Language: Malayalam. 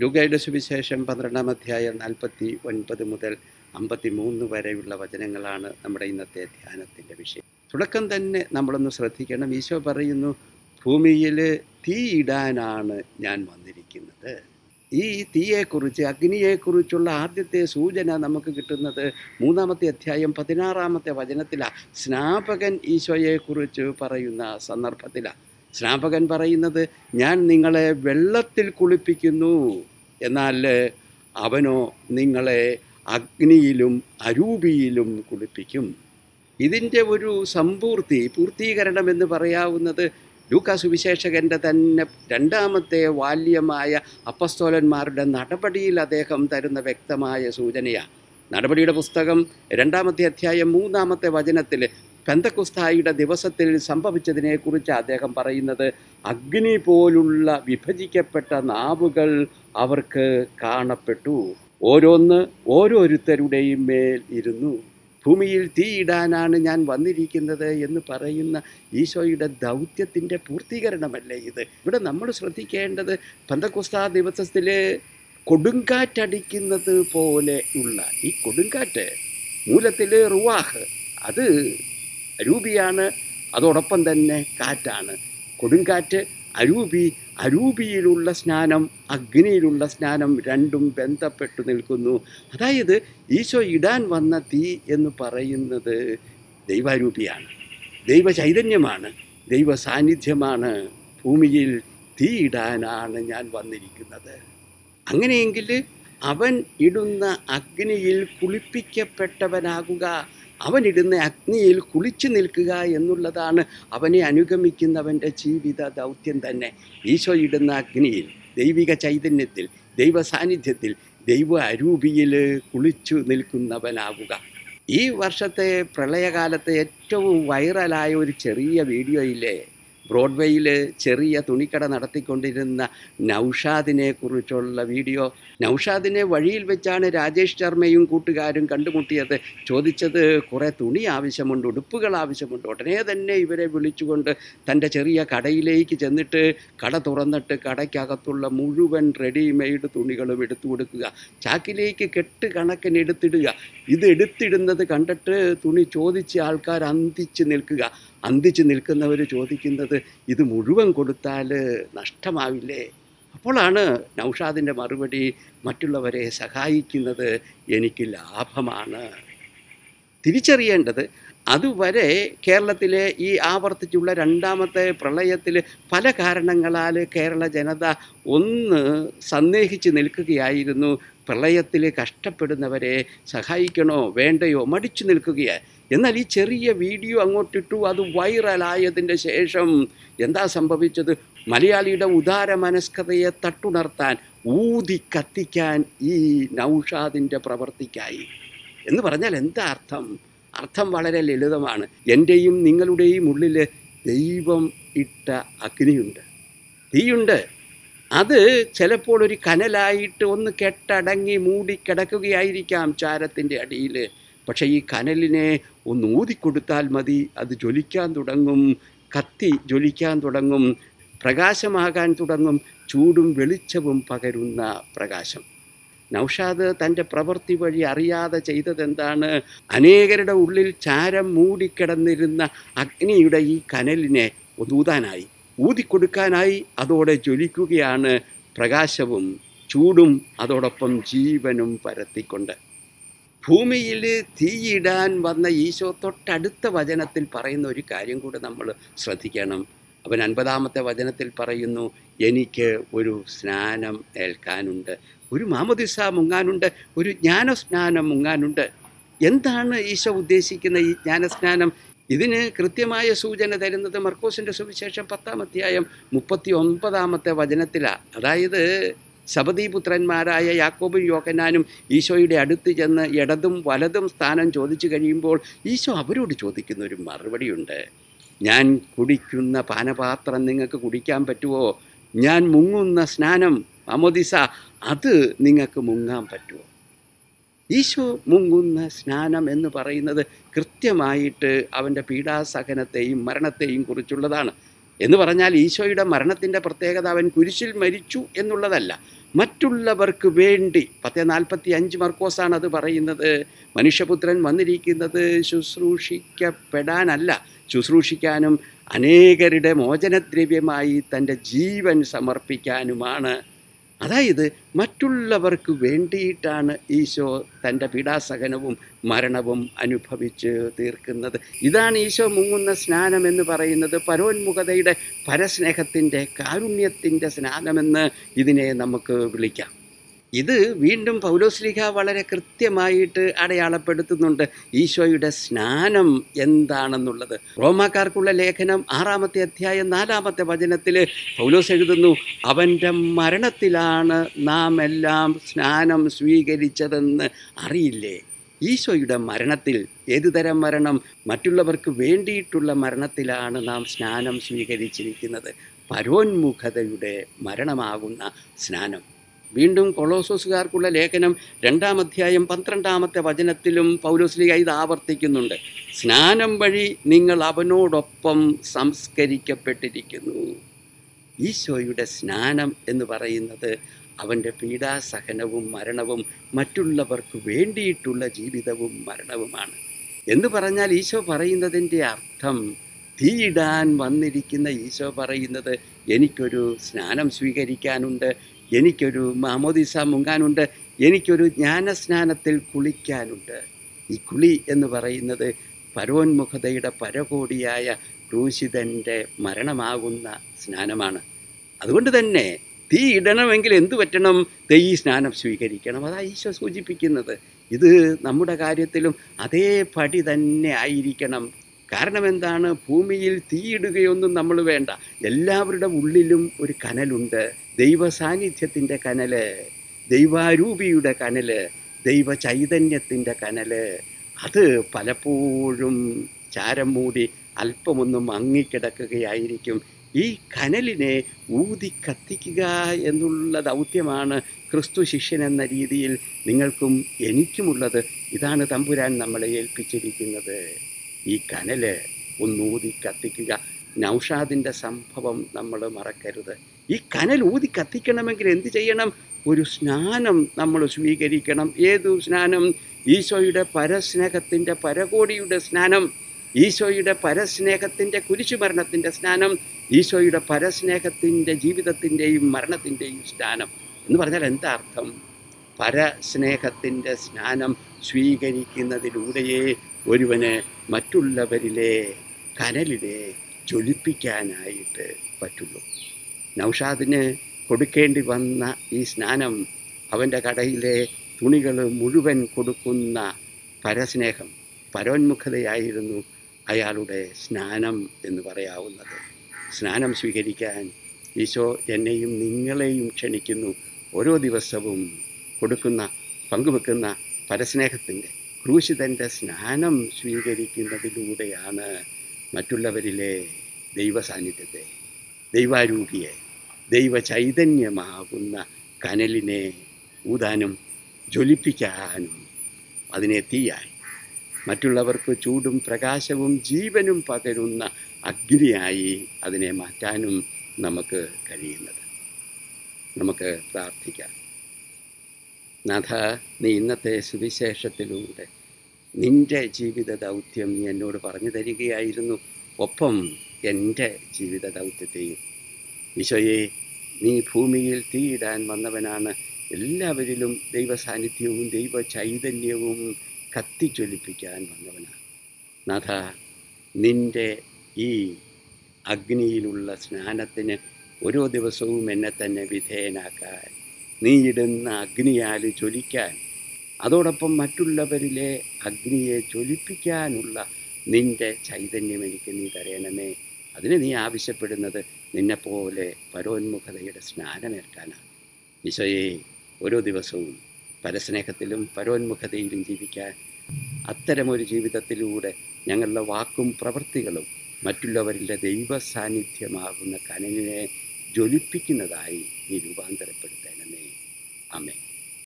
ലൂഗയുടെ സുവിശേഷം പന്ത്രണ്ടാം അധ്യായം നാൽപ്പത്തി ഒൻപത് മുതൽ അമ്പത്തി മൂന്ന് വരെയുള്ള വചനങ്ങളാണ് നമ്മുടെ ഇന്നത്തെ ധ്യാനത്തിൻ്റെ വിഷയം തുടക്കം തന്നെ നമ്മളൊന്ന് ശ്രദ്ധിക്കണം ഈശോ പറയുന്നു ഭൂമിയിൽ തീയിടാനാണ് ഞാൻ വന്നിരിക്കുന്നത് ഈ തീയെക്കുറിച്ച് അഗ്നിയെക്കുറിച്ചുള്ള ആദ്യത്തെ സൂചന നമുക്ക് കിട്ടുന്നത് മൂന്നാമത്തെ അധ്യായം പതിനാറാമത്തെ വചനത്തിലാണ് സ്നാപകൻ ഈശോയെക്കുറിച്ച് പറയുന്ന സന്ദർഭത്തിലാണ് സ്നാപകൻ പറയുന്നത് ഞാൻ നിങ്ങളെ വെള്ളത്തിൽ കുളിപ്പിക്കുന്നു എന്നാൽ അവനോ നിങ്ങളെ അഗ്നിയിലും അരൂപിയിലും കുളിപ്പിക്കും ഇതിൻ്റെ ഒരു സമ്പൂർത്തി പൂർത്തീകരണം എന്ന് പറയാവുന്നത് ലൂക്കാ സുവിശേഷകൻ്റെ തന്നെ രണ്ടാമത്തെ വാല്യമായ അപ്പസ്തോലന്മാരുടെ നടപടിയിൽ അദ്ദേഹം തരുന്ന വ്യക്തമായ സൂചനയാണ് നടപടിയുടെ പുസ്തകം രണ്ടാമത്തെ അധ്യായം മൂന്നാമത്തെ വചനത്തിൽ പെന്തക്കുസ്തായിയുടെ ദിവസത്തിൽ സംഭവിച്ചതിനെക്കുറിച്ച് അദ്ദേഹം പറയുന്നത് അഗ്നി പോലുള്ള വിഭജിക്കപ്പെട്ട നാവുകൾ അവർക്ക് കാണപ്പെട്ടു ഓരോന്ന് ഓരോരുത്തരുടെയും മേൽ ഇരുന്നു ഭൂമിയിൽ തീയിടാനാണ് ഞാൻ വന്നിരിക്കുന്നത് എന്ന് പറയുന്ന ഈശോയുടെ ദൗത്യത്തിൻ്റെ പൂർത്തീകരണമല്ലേ ഇത് ഇവിടെ നമ്മൾ ശ്രദ്ധിക്കേണ്ടത് പന്തക്കുസ്താ ദിവസത്തിൽ കൊടുങ്കാറ്റടിക്കുന്നത് പോലെ ഉള്ള ഈ കൊടുങ്കാറ്റ് മൂലത്തിൽ റുവാഹ് അത് അരൂപിയാണ് അതോടൊപ്പം തന്നെ കാറ്റാണ് കൊടുങ്കാറ്റ് അരൂപി അരൂപിയിലുള്ള സ്നാനം അഗ്നിയിലുള്ള സ്നാനം രണ്ടും ബന്ധപ്പെട്ടു നിൽക്കുന്നു അതായത് ഈശോ ഇടാൻ വന്ന തീ എന്ന് പറയുന്നത് ദൈവാരൂപിയാണ് ദൈവ ചൈതന്യമാണ് ദൈവ സാന്നിധ്യമാണ് ഭൂമിയിൽ തീ ഇടാനാണ് ഞാൻ വന്നിരിക്കുന്നത് അങ്ങനെയെങ്കിൽ അവൻ ഇടുന്ന അഗ്നിയിൽ കുളിപ്പിക്കപ്പെട്ടവനാകുക അവനിടുന്ന അഗ്നിയിൽ കുളിച്ചു നിൽക്കുക എന്നുള്ളതാണ് അവനെ അനുഗമിക്കുന്നവൻ്റെ ജീവിത ദൗത്യം തന്നെ ഈശോ ഇടുന്ന അഗ്നിയിൽ ദൈവിക ചൈതന്യത്തിൽ ദൈവ സാന്നിധ്യത്തിൽ ദൈവ അരൂപിയിൽ കുളിച്ചു നിൽക്കുന്നവനാകുക ഈ വർഷത്തെ പ്രളയകാലത്തെ ഏറ്റവും വൈറലായ ഒരു ചെറിയ വീഡിയോയിലെ ബ്രോഡ്വേയിൽ ചെറിയ തുണിക്കട നടത്തിക്കൊണ്ടിരുന്ന നൗഷാദിനെ കുറിച്ചുള്ള വീഡിയോ നൗഷാദിനെ വഴിയിൽ വെച്ചാണ് രാജേഷ് ശർമ്മയും കൂട്ടുകാരും കണ്ടുമുട്ടിയത് ചോദിച്ചത് കുറേ തുണി ആവശ്യമുണ്ട് ഉടുപ്പുകൾ ആവശ്യമുണ്ട് ഉടനെ തന്നെ ഇവരെ വിളിച്ചുകൊണ്ട് തൻ്റെ ചെറിയ കടയിലേക്ക് ചെന്നിട്ട് കട തുറന്നിട്ട് കടയ്ക്കകത്തുള്ള മുഴുവൻ റെഡിമെയ്ഡ് തുണികളും എടുത്തു കൊടുക്കുക ചാക്കിലേക്ക് കെട്ട് കണക്കിന് എടുത്തിടുക ഇത് എടുത്തിടുന്നത് കണ്ടിട്ട് തുണി ചോദിച്ച ആൾക്കാർ അന്തിച്ച് നിൽക്കുക അന്തിച്ച് നിൽക്കുന്നവർ ചോദിക്കുന്നത് ഇത് മുഴുവൻ കൊടുത്താൽ നഷ്ടമാവില്ലേ അപ്പോഴാണ് നൗഷാദിൻ്റെ മറുപടി മറ്റുള്ളവരെ സഹായിക്കുന്നത് എനിക്ക് ലാഭമാണ് തിരിച്ചറിയേണ്ടത് അതുവരെ കേരളത്തിലെ ഈ ആവർത്തിച്ചുള്ള രണ്ടാമത്തെ പ്രളയത്തിൽ പല കാരണങ്ങളാൽ കേരള ജനത ഒന്ന് സന്ദേഹിച്ച് നിൽക്കുകയായിരുന്നു പ്രളയത്തിൽ കഷ്ടപ്പെടുന്നവരെ സഹായിക്കണോ വേണ്ടയോ മടിച്ചു നിൽക്കുകയാണ് എന്നാൽ ഈ ചെറിയ വീഡിയോ അങ്ങോട്ടിട്ടു അത് വൈറലായതിൻ്റെ ശേഷം എന്താ സംഭവിച്ചത് മലയാളിയുടെ ഉദാര മനസ്കതയെ തട്ടുണർത്താൻ ഊതി കത്തിക്കാൻ ഈ നൗഷാദിൻ്റെ പ്രവർത്തിക്കായി എന്ന് പറഞ്ഞാൽ എന്താ അർത്ഥം അർത്ഥം വളരെ ലളിതമാണ് എൻ്റെയും നിങ്ങളുടെയും ഉള്ളിൽ ദൈവം ഇട്ട അഗ്നിയുണ്ട് തീയുണ്ട് അത് ചിലപ്പോൾ ഒരു കനലായിട്ട് ഒന്ന് കെട്ടടങ്ങി മൂടിക്കിടക്കുകയായിരിക്കാം ചാരത്തിൻ്റെ അടിയിൽ പക്ഷേ ഈ കനലിനെ ഒന്ന് ഊതിക്കൊടുത്താൽ മതി അത് ജ്വലിക്കാൻ തുടങ്ങും കത്തി ജ്വലിക്കാൻ തുടങ്ങും പ്രകാശമാകാൻ തുടങ്ങും ചൂടും വെളിച്ചവും പകരുന്ന പ്രകാശം നൗഷാദ് തൻ്റെ പ്രവൃത്തി വഴി അറിയാതെ ചെയ്തതെന്താണ് അനേകരുടെ ഉള്ളിൽ ചാരം മൂടിക്കിടന്നിരുന്ന അഗ്നിയുടെ ഈ കനലിനെ ഒന്നൂതാനായി ഊതിക്കൊടുക്കാനായി അതോടെ ജ്വലിക്കുകയാണ് പ്രകാശവും ചൂടും അതോടൊപ്പം ജീവനും പരത്തിക്കൊണ്ട് ഭൂമിയിൽ തീയിടാൻ വന്ന ഈശോ തൊട്ടടുത്ത വചനത്തിൽ പറയുന്ന ഒരു കാര്യം കൂടെ നമ്മൾ ശ്രദ്ധിക്കണം അവൻ അൻപതാമത്തെ വചനത്തിൽ പറയുന്നു എനിക്ക് ഒരു സ്നാനം ഏൽക്കാനുണ്ട് ഒരു മാമോദിസ മുങ്ങാനുണ്ട് ഒരു ജ്ഞാനസ്നാനം മുങ്ങാനുണ്ട് എന്താണ് ഈശോ ഉദ്ദേശിക്കുന്ന ഈ ജ്ഞാനസ്നാനം ഇതിന് കൃത്യമായ സൂചന തരുന്നത് മർക്കോസിൻ്റെ സുവിശേഷം പത്താം അധ്യായം മുപ്പത്തി ഒൻപതാമത്തെ വചനത്തിലാണ് അതായത് ശബദീപുത്രന്മാരായ യാക്കോബും യോഹനാനും ഈശോയുടെ അടുത്ത് ചെന്ന് ഇടതും വലതും സ്ഥാനം ചോദിച്ചു കഴിയുമ്പോൾ ഈശോ അവരോട് ചോദിക്കുന്ന ഒരു മറുപടിയുണ്ട് ഞാൻ കുടിക്കുന്ന പാനപാത്രം നിങ്ങൾക്ക് കുടിക്കാൻ പറ്റുമോ ഞാൻ മുങ്ങുന്ന സ്നാനം അമോദിസ അത് നിങ്ങൾക്ക് മുങ്ങാൻ പറ്റുമോ ഈശോ മുങ്ങുന്ന സ്നാനം എന്ന് പറയുന്നത് കൃത്യമായിട്ട് അവൻ്റെ പീഡാസഹനത്തെയും മരണത്തെയും കുറിച്ചുള്ളതാണ് എന്ന് പറഞ്ഞാൽ ഈശോയുടെ മരണത്തിൻ്റെ പ്രത്യേകത അവൻ കുരിശിൽ മരിച്ചു എന്നുള്ളതല്ല മറ്റുള്ളവർക്ക് വേണ്ടി പത്ത് നാൽപ്പത്തി അഞ്ച് മർക്കോസാണ് അത് പറയുന്നത് മനുഷ്യപുത്രൻ വന്നിരിക്കുന്നത് ശുശ്രൂഷിക്കപ്പെടാനല്ല ശുശ്രൂഷിക്കാനും അനേകരുടെ മോചനദ്രവ്യമായി തൻ്റെ ജീവൻ സമർപ്പിക്കാനുമാണ് അതായത് മറ്റുള്ളവർക്ക് വേണ്ടിയിട്ടാണ് ഈശോ തൻ്റെ പീഡാസഹനവും മരണവും അനുഭവിച്ച് തീർക്കുന്നത് ഇതാണ് ഈശോ മുങ്ങുന്ന സ്നാനം എന്ന് പറയുന്നത് പരോന്മുഖതയുടെ പരസ്നേഹത്തിൻ്റെ കാരുണ്യത്തിൻ്റെ സ്നാനമെന്ന് ഇതിനെ നമുക്ക് വിളിക്കാം ഇത് വീണ്ടും പൗലോസ്ലിഹ വളരെ കൃത്യമായിട്ട് അടയാളപ്പെടുത്തുന്നുണ്ട് ഈശോയുടെ സ്നാനം എന്താണെന്നുള്ളത് റോമാക്കാർക്കുള്ള ലേഖനം ആറാമത്തെ അധ്യായം നാലാമത്തെ വചനത്തിൽ പൗലോസ് എഴുതുന്നു അവൻ്റെ മരണത്തിലാണ് നാം എല്ലാം സ്നാനം സ്വീകരിച്ചതെന്ന് അറിയില്ലേ ഈശോയുടെ മരണത്തിൽ ഏതുതരം മരണം മറ്റുള്ളവർക്ക് വേണ്ടിയിട്ടുള്ള മരണത്തിലാണ് നാം സ്നാനം സ്വീകരിച്ചിരിക്കുന്നത് പരോന്മുഖതയുടെ മരണമാകുന്ന സ്നാനം വീണ്ടും കൊളോസോസുകാർക്കുള്ള ലേഖനം രണ്ടാം അധ്യായം പന്ത്രണ്ടാമത്തെ വചനത്തിലും പൗലോസ്ലിക ഇത് ആവർത്തിക്കുന്നുണ്ട് സ്നാനം വഴി നിങ്ങൾ അവനോടൊപ്പം സംസ്കരിക്കപ്പെട്ടിരിക്കുന്നു ഈശോയുടെ സ്നാനം എന്ന് പറയുന്നത് അവൻ്റെ പീഡാസഹനവും മരണവും മറ്റുള്ളവർക്ക് വേണ്ടിയിട്ടുള്ള ജീവിതവും മരണവുമാണ് എന്ന് പറഞ്ഞാൽ ഈശോ പറയുന്നതിൻ്റെ അർത്ഥം തീയിടാൻ വന്നിരിക്കുന്ന ഈശോ പറയുന്നത് എനിക്കൊരു സ്നാനം സ്വീകരിക്കാനുണ്ട് എനിക്കൊരു മാമോദിസ മുങ്ങാനുണ്ട് എനിക്കൊരു ജ്ഞാനസ്നാനത്തിൽ കുളിക്കാനുണ്ട് ഈ കുളി എന്ന് പറയുന്നത് പരോന്മുഖതയുടെ പരകോടിയായ ക്രൂശിതൻ്റെ മരണമാകുന്ന സ്നാനമാണ് അതുകൊണ്ട് തന്നെ തീ ഇടണമെങ്കിൽ എന്തു പറ്റണം ഈ സ്നാനം സ്വീകരിക്കണം അതാ ഈശോ സൂചിപ്പിക്കുന്നത് ഇത് നമ്മുടെ കാര്യത്തിലും അതേ പടി തന്നെ ആയിരിക്കണം കാരണം എന്താണ് ഭൂമിയിൽ തീയിടുകയൊന്നും നമ്മൾ വേണ്ട എല്ലാവരുടെ ഉള്ളിലും ഒരു കനലുണ്ട് ദൈവ സാന്നിധ്യത്തിൻ്റെ കനല് ദൈവാരൂപിയുടെ കനല് ദൈവ ചൈതന്യത്തിൻ്റെ കനല് അത് പലപ്പോഴും ചാരം മൂടി അല്പമൊന്ന് മങ്ങിക്കിടക്കുകയായിരിക്കും ഈ കനലിനെ ഊതി കത്തിക്കുക എന്നുള്ള ദൗത്യമാണ് ക്രിസ്തു ശിഷ്യൻ എന്ന രീതിയിൽ നിങ്ങൾക്കും എനിക്കുമുള്ളത് ഇതാണ് തമ്പുരാൻ നമ്മളെ ഏൽപ്പിച്ചിരിക്കുന്നത് ഈ കനല് ഒന്നൂതി കത്തിക്കുക നൗഷാദിൻ്റെ സംഭവം നമ്മൾ മറക്കരുത് ഈ കനൽ ഊതി കത്തിക്കണമെങ്കിൽ എന്ത് ചെയ്യണം ഒരു സ്നാനം നമ്മൾ സ്വീകരിക്കണം ഏതു സ്നാനം ഈശോയുടെ പരസ്നേഹത്തിൻ്റെ പരകോടിയുടെ സ്നാനം ഈശോയുടെ പരസ്നേഹത്തിൻ്റെ കുരിശുമരണത്തിൻ്റെ സ്നാനം ഈശോയുടെ പരസ്നേഹത്തിൻ്റെ ജീവിതത്തിൻ്റെയും മരണത്തിൻ്റെയും സ്നാനം എന്ന് പറഞ്ഞാൽ എന്താ അർത്ഥം പരസ്നേഹത്തിൻ്റെ സ്നാനം സ്വീകരിക്കുന്നതിലൂടെയേ ഒരുവന് മറ്റുള്ളവരിലെ കനലിനെ ജ്വലിപ്പിക്കാനായിട്ട് പറ്റുള്ളൂ നൗഷാദിന് കൊടുക്കേണ്ടി വന്ന ഈ സ്നാനം അവൻ്റെ കടയിലെ തുണികൾ മുഴുവൻ കൊടുക്കുന്ന പരസ്നേഹം പരോന്മുഖതയായിരുന്നു അയാളുടെ സ്നാനം എന്ന് പറയാവുന്നത് സ്നാനം സ്വീകരിക്കാൻ ഈശോ എന്നെയും നിങ്ങളെയും ക്ഷണിക്കുന്നു ഓരോ ദിവസവും കൊടുക്കുന്ന പങ്കുവെക്കുന്ന പരസ്നേഹത്തിൻ്റെ ക്രൂശിതൻ്റെ സ്നാനം സ്വീകരിക്കുന്നതിലൂടെയാണ് മറ്റുള്ളവരിലെ ദൈവ സാന്നിധ്യത്തെ ദൈവാരൂപിയെ ദൈവ ചൈതന്യമാകുന്ന കനലിനെ ഊതാനും ജ്വലിപ്പിക്കാനും അതിനെ തീയായി മറ്റുള്ളവർക്ക് ചൂടും പ്രകാശവും ജീവനും പകരുന്ന അഗ്നിയായി അതിനെ മാറ്റാനും നമുക്ക് കഴിയുന്നത് നമുക്ക് പ്രാർത്ഥിക്കാം നാഥ നീ ഇന്നത്തെ സുവിശേഷത്തിലൂടെ നിൻ്റെ ജീവിത ദൗത്യം നീ എന്നോട് പറഞ്ഞു തരികയായിരുന്നു ഒപ്പം എൻ്റെ ജീവിത ദൗത്യത്തെയും ഈശോയെ നീ ഭൂമിയിൽ തീയിടാൻ വന്നവനാണ് എല്ലാവരിലും ദൈവ സാന്നിധ്യവും ദൈവ ചൈതന്യവും കത്തിച്ചൊലിപ്പിക്കാൻ വന്നവനാണ് നാഥ നിൻ്റെ ഈ അഗ്നിയിലുള്ള സ്നാനത്തിന് ഓരോ ദിവസവും എന്നെ തന്നെ വിധേയനാക്കാൻ നീ ഇടുന്ന അഗ്നിയാൽ ജ്വലിക്കാൻ അതോടൊപ്പം മറ്റുള്ളവരിലെ അഗ്നിയെ ജ്വലിപ്പിക്കാനുള്ള നിൻ്റെ ചൈതന്യം എനിക്ക് നീ തരയണമേ അതിന് നീ ആവശ്യപ്പെടുന്നത് നിന്നെപ്പോലെ പരോന്മുഖതയുടെ സ്നാനമേൽക്കാനാണ് ഈശോയെ ഓരോ ദിവസവും പരസ്നേഹത്തിലും പരോന്മുഖതയിലും ജീവിക്കാൻ അത്തരമൊരു ജീവിതത്തിലൂടെ ഞങ്ങളുടെ വാക്കും പ്രവൃത്തികളും മറ്റുള്ളവരിലെ ദൈവ സാന്നിധ്യമാകുന്ന കനലിനെ ജ്വലിപ്പിക്കുന്നതായി നീ രൂപാന്തരപ്പെടുത്തണമേ അമേ